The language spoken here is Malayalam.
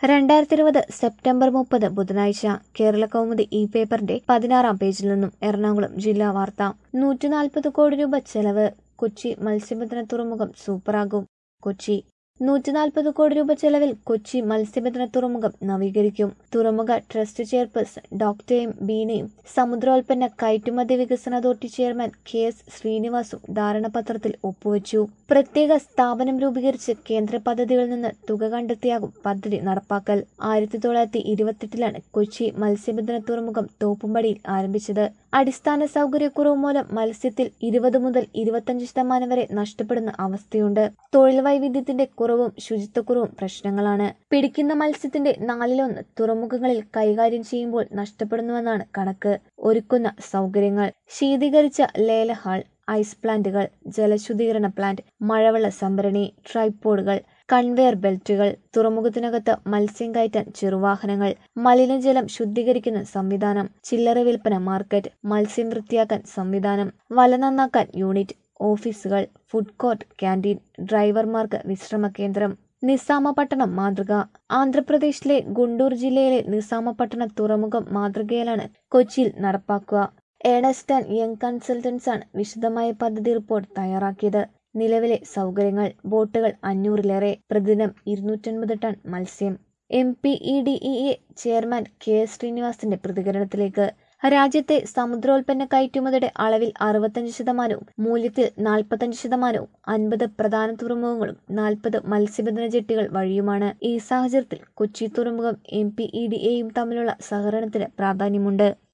രണ്ടായിരത്തി ഇരുപത് സെപ്റ്റംബർ മുപ്പത് ബുധനാഴ്ച കേരള കൗമുദി ഈ പേപ്പറിന്റെ പതിനാറാം പേജിൽ നിന്നും എറണാകുളം ജില്ലാ വാർത്ത നൂറ്റിനാൽപ്പത് കോടി രൂപ ചെലവ് കൊച്ചി മത്സ്യബന്ധന തുറമുഖം സൂപ്പറാകും കൊച്ചി നൂറ്റിനാൽപ്പത് കോടി രൂപ ചെലവിൽ കൊച്ചി മത്സ്യബന്ധന തുറമുഖം നവീകരിക്കും തുറമുഖ ട്രസ്റ്റ് ചെയർപേഴ്സൺ ഡോക്ടർ എം ബീനയും സമുദ്രോൽപ്പന്ന കയറ്റുമതി വികസന അതോറിറ്റി ചെയർമാൻ കെ എസ് ശ്രീനിവാസും ധാരണാപത്രത്തിൽ ഒപ്പുവച്ചു പ്രത്യേക സ്ഥാപനം രൂപീകരിച്ച് കേന്ദ്ര പദ്ധതികളിൽ നിന്ന് തുക കണ്ടെത്തിയാകും പദ്ധതി നടപ്പാക്കൽ ആയിരത്തി തൊള്ളായിരത്തി ഇരുപത്തെട്ടിലാണ് കൊച്ചി മത്സ്യബന്ധന തുറമുഖം തോപ്പുംപടിയിൽ ആരംഭിച്ചത് അടിസ്ഥാന സൗകര്യക്കുറവ് മൂലം മത്സ്യത്തിൽ ഇരുപത് മുതൽ ഇരുപത്തഞ്ച് ശതമാനം വരെ നഷ്ടപ്പെടുന്ന അവസ്ഥയുണ്ട് തൊഴിൽ വൈവിധ്യത്തിന്റെ കുറവും ശുചിത്വക്കുറവും പ്രശ്നങ്ങളാണ് പിടിക്കുന്ന മത്സ്യത്തിന്റെ നാലിലൊന്ന് തുറമുഖങ്ങളിൽ കൈകാര്യം ചെയ്യുമ്പോൾ നഷ്ടപ്പെടുന്നുവെന്നാണ് കണക്ക് ഒരുക്കുന്ന സൗകര്യങ്ങൾ ശീതീകരിച്ച ലേലഹാൾ ഐസ് പ്ലാന്റുകൾ ജലശുദ്ധീകരണ പ്ലാന്റ് മഴവെള്ള സംഭരണി ട്രൈപ്പോഡുകൾ കൺവെയർ ബെൽറ്റുകൾ തുറമുഖത്തിനകത്ത് മത്സ്യം കയറ്റാൻ ചെറുവാഹനങ്ങൾ മലിനജലം ശുദ്ധീകരിക്കുന്ന സംവിധാനം ചില്ലറ വിൽപ്പന മാർക്കറ്റ് മത്സ്യം വൃത്തിയാക്കാൻ സംവിധാനം വല നന്നാക്കാൻ യൂണിറ്റ് ഓഫീസുകൾ ഫുഡ് കോർട്ട് ക്യാൻറ്റീൻ ഡ്രൈവർമാർക്ക് വിശ്രമ കേന്ദ്രം നിസാമപട്ടണം മാതൃക ആന്ധ്രാപ്രദേശിലെ ഗുണ്ടൂർ ജില്ലയിലെ നിസാമപട്ടണം തുറമുഖം മാതൃകയിലാണ് കൊച്ചിയിൽ നടപ്പാക്കുക ഏണസ്റ്റ് ആൻഡ് യങ് കൺസൾട്ടൻസ് ആണ് വിശദമായ പദ്ധതി റിപ്പോർട്ട് തയ്യാറാക്കിയത് നിലവിലെ സൗകര്യങ്ങൾ ബോട്ടുകൾ അഞ്ഞൂറിലേറെ പ്രതിദിനം ഇരുന്നൂറ്റൻപത് ടൺ മത്സ്യം M P E D E A chairman K S ശ്രീനിവാസിന്റെ പ്രതികരണത്തിലേക്ക് രാജ്യത്തെ സമുദ്രോൽപ്പന്ന കയറ്റുമതിയുടെ അളവിൽ അറുപത്തഞ്ച് ശതമാനവും മൂല്യത്തിൽ നാൽപ്പത്തഞ്ച് ശതമാനവും അൻപത് പ്രധാന തുറമുഖങ്ങളും നാൽപ്പത് മത്സ്യബന്ധന ജെട്ടികൾ വഴിയുമാണ് ഈ സാഹചര്യത്തിൽ കൊച്ചി തുറമുഖം എം പി ഇ ഡി എയും തമ്മിലുള്ള സഹകരണത്തിന് പ്രാധാന്യമുണ്ട്